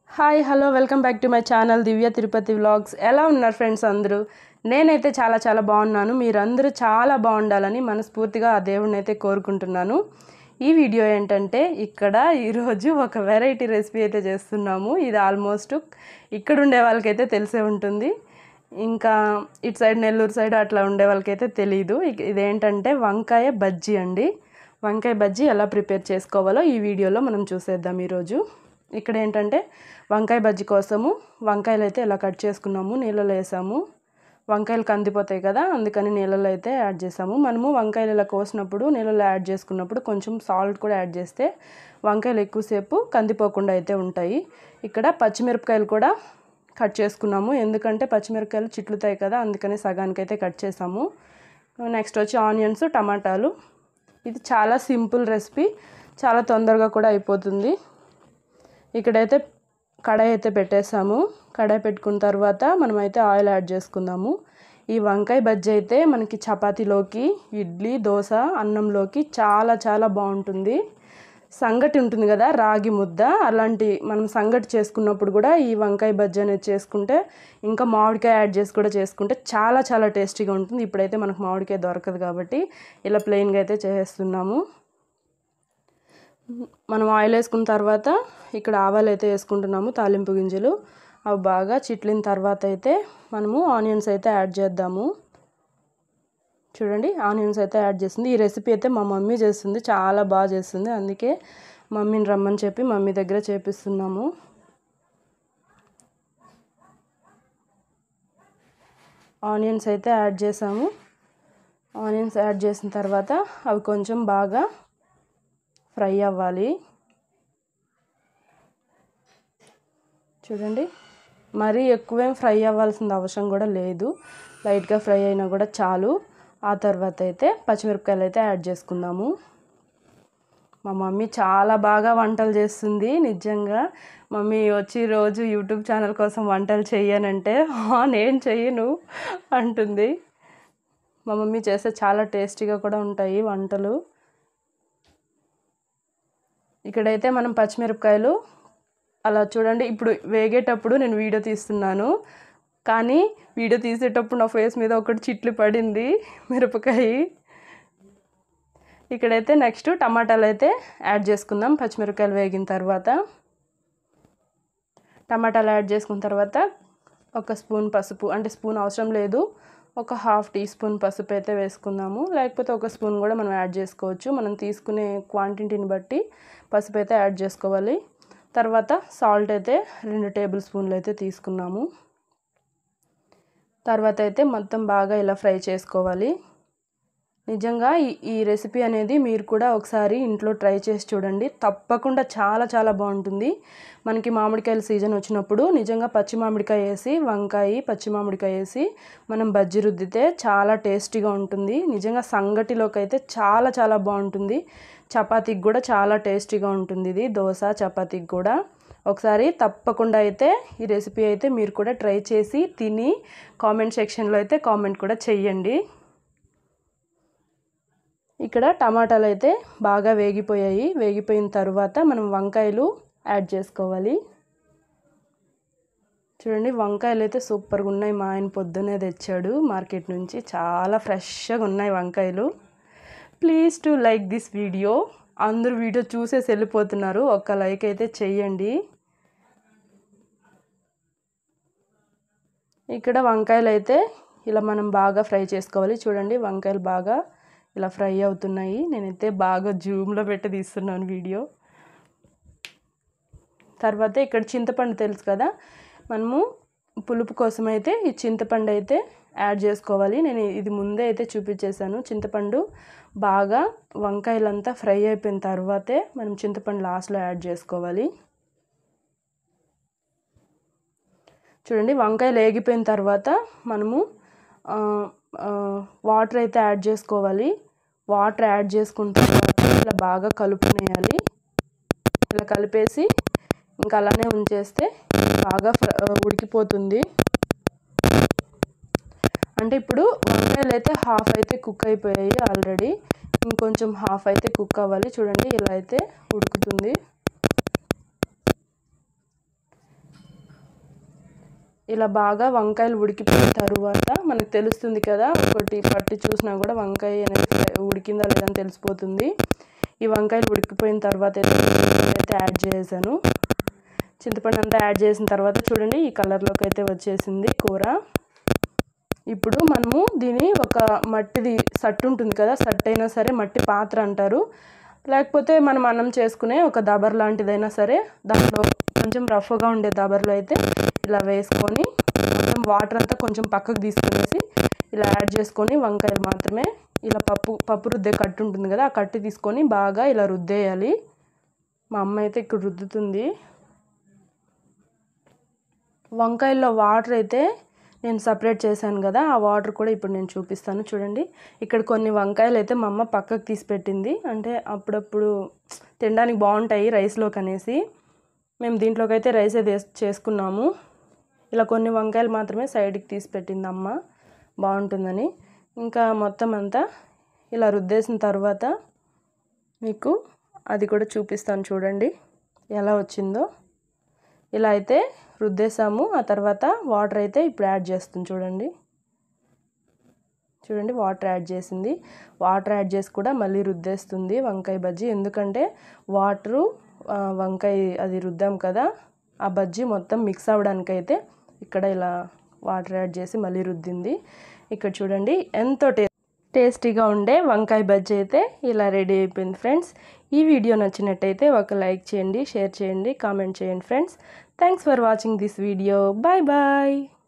hi hello welcome back to my channel Divya Tirupati vlogs ఎలా ఉన్నారు friends అందరూ నేనైతే చాలా చాలా బాగున్నాను మీరందరూ చాలా బాగుండాలని మనస్ఫూర్తిగా ఆ దేవుడిని అయితే కోరుకుంటున్నాను ఈ వీడియో ఏంటంటే ఇక్కడ ఈరోజు ఒక వెరైటీ రెసిపీ అయితే చేస్తున్నాము ఇది ఆల్మోస్ట్ ఇక్కడ ఉండే వాళ్ళకైతే తెలిసే ఉంటుంది ఇంకా ఇటు సైడ్ నెల్లూరు సైడ్ అట్లా ఉండే వాళ్ళకైతే తెలియదు ఇక- ఇదేంటంటే వంకాయ బజ్జీ అండి వంకాయ బజ్జీ ఎలా ప్రిపేర్ చేసుకోవాలో ఈ వీడియోలో మనం చూసేద్దాం ఈరోజు ఇక్కడ ఏంటంటే వంకాయ బజ్జీ కోసము వంకాయలు అయితే ఇలా కట్ చేసుకున్నాము నీళ్ళలో వేసాము వంకాయలు కందిపోతాయి కదా అందుకని నీళ్ళలో అయితే యాడ్ చేసాము మనము వంకాయలు ఇలా కోసినప్పుడు నీళ్ళలో యాడ్ చేసుకున్నప్పుడు కొంచెం సాల్ట్ కూడా యాడ్ చేస్తే వంకాయలు ఎక్కువసేపు కందిపోకుండా అయితే ఉంటాయి ఇక్కడ పచ్చిమిరపకాయలు కూడా కట్ చేసుకున్నాము ఎందుకంటే పచ్చిమిరపకాయలు చిట్లుతాయి కదా అందుకని సగానికి అయితే కట్ చేసాము నెక్స్ట్ వచ్చి ఆనియన్స్ టమాటాలు ఇది చాలా సింపుల్ రెసిపీ చాలా తొందరగా కూడా అయిపోతుంది ఇక్కడైతే కడాయి అయితే పెట్టేసాము కడాయి పెట్టుకున్న తర్వాత మనమైతే ఆయిల్ యాడ్ చేసుకుందాము ఈ వంకాయ బజ్జీ అయితే మనకి చపాతీలోకి ఇడ్లీ దోశ అన్నంలోకి చాలా చాలా బాగుంటుంది సంగటి ఉంటుంది కదా రాగి ముద్ద అలాంటి మనం సంగటి చేసుకున్నప్పుడు కూడా ఈ వంకాయ బజ్జీ అనేది చేసుకుంటే ఇంకా మామిడికాయ యాడ్ చేసి కూడా చేసుకుంటే చాలా చాలా టేస్టీగా ఉంటుంది ఇప్పుడైతే మనకు మామిడికాయ దొరకదు కాబట్టి ఇలా ప్లెయిన్గా అయితే చేస్తున్నాము మనం ఆయిల్ వేసుకున్న తర్వాత ఇక్కడ ఆవాలు అయితే వేసుకుంటున్నాము తాలింపు గింజలు అవి బాగా చిట్లిన తర్వాత అయితే మనము ఆనియన్స్ అయితే యాడ్ చేద్దాము చూడండి ఆనియన్స్ అయితే యాడ్ చేస్తుంది ఈ రెసిపీ అయితే మా మమ్మీ చేస్తుంది చాలా బాగా చేస్తుంది అందుకే మమ్మీని రమ్మని చెప్పి మమ్మీ దగ్గర చేపిస్తున్నాము ఆనియన్స్ అయితే యాడ్ చేసాము ఆనియన్స్ యాడ్ చేసిన తర్వాత అవి కొంచెం బాగా ఫ్రై అవ్వాలి చూడండి మరీ ఎక్కువేం ఫ్రై అవ్వాల్సిన అవసరం కూడా లేదు లైట్గా ఫ్రై అయినా కూడా చాలు ఆ తర్వాత అయితే పచ్చిమిరపకాయలు అయితే యాడ్ చేసుకుందాము మా మమ్మీ చాలా బాగా వంటలు చేస్తుంది నిజంగా మమ్మీ వచ్చి రోజు యూట్యూబ్ ఛానల్ కోసం వంటలు చెయ్యనంటే "ఆ, నేను చెయ్యను అంటుంది మా మమ్మీ చేస్తే చాలా టేస్టీగా కూడా ఉంటాయి వంటలు ఇక్కడైతే మనం పచ్చిమిరపకాయలు అలా చూడండి ఇప్పుడు వేగేటప్పుడు నేను వీడియో తీస్తున్నాను కానీ వీడియో తీసేటప్పుడు నా ఫేస్ మీద ఒకటి చిట్లు పడింది మిరపకాయ ఇక్కడైతే నెక్స్ట్ టమాటాలు అయితే యాడ్ చేసుకుందాం పచ్చిమిరపకాయలు వేగిన తర్వాత టమాటాలు యాడ్ చేసుకున్న తర్వాత ఒక స్పూన్ పసుపు అంటే స్పూన్ అవసరం లేదు ఒక హాఫ్ టీ స్పూన్ పసుపు అయితే వేసుకుందాము లేకపోతే ఒక స్పూన్ కూడా మనం యాడ్ చేసుకోవచ్చు మనం తీసుకునే క్వాంటిటీని బట్టి పసుపు అయితే యాడ్ చేసుకోవాలి తర్వాత సాల్ట్ అయితే రెండు టేబుల్ స్పూన్లు అయితే తీసుకున్నాము తర్వాత అయితే మొత్తం బాగా ఇలా ఫ్రై చేసుకోవాలి నిజంగా ఈ ఈ రెసిపీ అనేది మీరు కూడా ఒకసారి ఇంట్లో ట్రై చేసి చూడండి తప్పకుండా చాలా చాలా బాగుంటుంది మనకి మామిడికాయల సీజన్ వచ్చినప్పుడు నిజంగా పచ్చి మామిడికాయ వేసి వంకాయ పచ్చి మామిడికాయ వేసి మనం బజ్జి రుద్దితే చాలా టేస్టీగా ఉంటుంది నిజంగా సంగటిలోకి అయితే చాలా చాలా బాగుంటుంది చపాతీకి కూడా చాలా టేస్టీగా ఉంటుంది ఇది దోశ చపాతీకి కూడా ఒకసారి తప్పకుండా అయితే ఈ రెసిపీ అయితే మీరు కూడా ట్రై చేసి తిని కామెంట్ సెక్షన్లో అయితే కామెంట్ కూడా చెయ్యండి ఇక్కడ టమాటాలు అయితే బాగా వేగిపోయాయి వేగిపోయిన తర్వాత మనం వంకాయలు యాడ్ చేసుకోవాలి చూడండి వంకాయలు అయితే సూపర్గా ఉన్నాయి మా ఆయన పొద్దునే తెచ్చాడు మార్కెట్ నుంచి చాలా ఫ్రెష్గా ఉన్నాయి వంకాయలు please to like this video అందరూ వీడియో చూసేసి వెళ్ళిపోతున్నారు ఒక్క లైక్ అయితే చెయ్యండి ఇక్కడ వంకాయలు అయితే ఇలా మనం బాగా ఫ్రై చేసుకోవాలి చూడండి వంకాయలు బాగా ఇలా ఫ్రై అవుతున్నాయి నేనైతే బాగా జూమ్లో పెట్టి తీస్తున్నాను వీడియో తర్వాత ఇక్కడ చింతపండు తెలుసు కదా మనము పులుపు కోసం అయితే ఈ చింతపండు అయితే యాడ్ చేసుకోవాలి నేను ఇది ముందే అయితే చూపించేశాను చింతపండు బాగా వంకాయలంతా ఫ్రై అయిపోయిన తర్వాతే మనం చింతపండు లాస్ట్లో యాడ్ చేసుకోవాలి చూడండి వంకాయలు వేగిపోయిన తర్వాత మనము ఆ, ఆ, వాటర్ అయితే యాడ్ చేసుకోవాలి వాటర్ యాడ్ చేసుకున్న తర్వాత ఇలా బాగా కలుపునేయాలి ఇలా కలిపేసి ఇంకా అలానే ఉంచేస్తే బాగా ఫ్ర- ఉడికిపోతుంది అంటే ఇప్పుడు వంకాయలు అయితే హాఫ్ అయితే కుక్ అయిపోయాయి ఆల్రెడీ ఇంకొంచెం హాఫ్ అయితే కుక్ అవ్వాలి చూడండి ఇలా అయితే ఉడుకుతుంది ఇలా బాగా వంకాయలు ఉడికిపోయిన తర్వాత మనకు తెలుస్తుంది కదా ఒకటి పట్టి చూసినా కూడా వంకాయ అనేది ఉడికిందా లేదని తెలిసిపోతుంది ఈ వంకాయలు ఉడికిపోయిన తర్వాత అయితే అయితే యాడ్ చేసాను చింతపండు అంతా యాడ్ చేసిన తర్వాత చూడండి ఈ కలర్లోకి అయితే వచ్చేసింది కూర ఇప్పుడు మనము దీని ఒక మట్టిది సట్టు ఉంటుంది కదా సట్టు అయినా సరే మట్టి పాత్ర అంటారు లేకపోతే మనం అన్నం చేసుకునే ఒక దబర్ లాంటిదైనా సరే దాంట్లో కొంచెం రఫ్గా ఉండే దబర్లో అయితే ఇలా వేసుకొని మొత్తం వాటర్ అంతా కొంచెం పక్కకు తీసుకునేసి ఇలా యాడ్ చేసుకొని వంకాయలు మాత్రమే ఇలా పప్పు పప్పు రుద్దే కట్టు ఉంటుంది కదా ఆ కట్టు తీసుకొని బాగా ఇలా రుద్దేయాలి మా అమ్మ అయితే ఇక్కడ రుద్దుతుంది వంకాయల్లో వాటర్ అయితే నేను సపరేట్ చేశాను కదా ఆ వాటర్ కూడా ఇప్పుడు నేను చూపిస్తాను చూడండి ఇక్కడ కొన్ని వంకాయలు అయితే మా అమ్మ పక్కకు తీసి పెట్టింది అంటే అప్పుడప్పుడు తినడానికి బాగుంటాయి రైస్లోకి అనేసి మేము దీంట్లోకి అయితే రైస్ అయితే చేసుకున్నాము ఇలా కొన్ని వంకాయలు మాత్రమే సైడ్కి తీసి పెట్టింది అమ్మ బాగుంటుందని ఇంకా మొత్తం అంతా ఇలా రుద్దేసిన తర్వాత మీకు అది కూడా చూపిస్తాను చూడండి ఎలా వచ్చిందో ఇలా అయితే రుద్దేసాము ఆ తర్వాత వాటర్ అయితే ఇప్పుడు యాడ్ చేస్తుంది చూడండి చూడండి వాటర్ యాడ్ చేసింది వాటర్ యాడ్ చేసి కూడా మళ్ళీ రుద్దేస్తుంది వంకాయ బజ్జీ ఎందుకంటే వాటరు వంకాయ అది రుద్దాం కదా ఆ బజ్జీ మొత్తం మిక్స్ అవ్వడానికి అయితే ఇక్కడ ఇలా వాటర్ యాడ్ చేసి మళ్ళీ రుద్దింది ఇక్కడ చూడండి ఎంతో టే టేస్టీగా ఉండే వంకాయ బజ్జీ అయితే ఇలా రెడీ అయిపోయింది ఫ్రెండ్స్ ఈ వీడియో నచ్చినట్టయితే ఒక లైక్ చేయండి షేర్ చేయండి కామెంట్ చేయండి friends thanks for watching this video bye bye